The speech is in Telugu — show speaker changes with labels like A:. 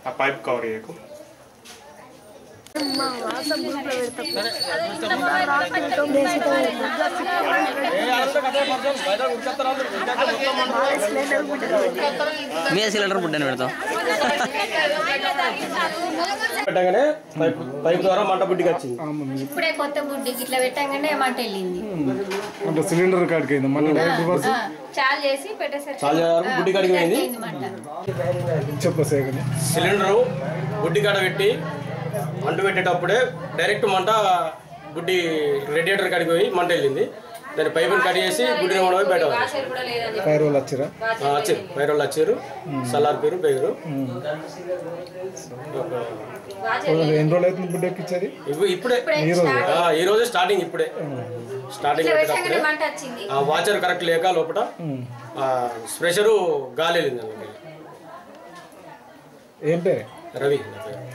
A: ఆ పైప్ కవర్ చేయకు
B: మీ సిలిండర్ బుడ్డని పెడతాం
C: పెట్టగానే పైప్ పైప్ ద్వారా మంట బుడ్డికి వచ్చింది
D: ఇప్పుడే కొత్త బుడ్డికి ఇట్లా పెట్టంగానే మంట వెళ్ళింది
E: అంటే సిలిండర్ కాడికి అయింది మన రివర్స్
D: ఆ, చాలు చేసి పెట్టేసరికి
C: చాలు చేయాలి, బుడ్డి కాడికి పోయింది.
D: అయింది మంట
E: చెప్పు సేకని
C: సిలిండరు బుడ్డి కాడ పెట్టి మంట పెట్టేటప్పుడే డైరెక్ట్ మంట బుడ్డి రేడియేటర్ కాడికి పోయి మంట వెళ్ళింది దాని పైపుని కట్ చేసి బుడ్డిని కూడా బయట పడేసి.
D: వాసన కూడా లేదని
E: ఫైర్ వాళ్ళు వచ్చిరా
C: ఆ, వచ్చారు వైర్ వాళ్ళు వచ్చారు సలార్ పేరు బెగరు
E: ఎన్ని రోజులు అవుతుంది బుడ్డ ఎక్కించేది
C: ఇవి ఇప్పుడే ఆ, ఈ రోజు స్టార్టింగ్ ఇప్పుడే స్టార్టింగ్
D: ఇట్లా
C: పెట్టేటప్పుడే
D: పెట్టంగానే మంట వచ్చింది
C: ఆ వాచర్ కరెక్ట్ లేక లోపల ప్రెషరు గాలి వెళ్ళింది అందులో.
E: ఏం పేరు
C: రవి నా పేరు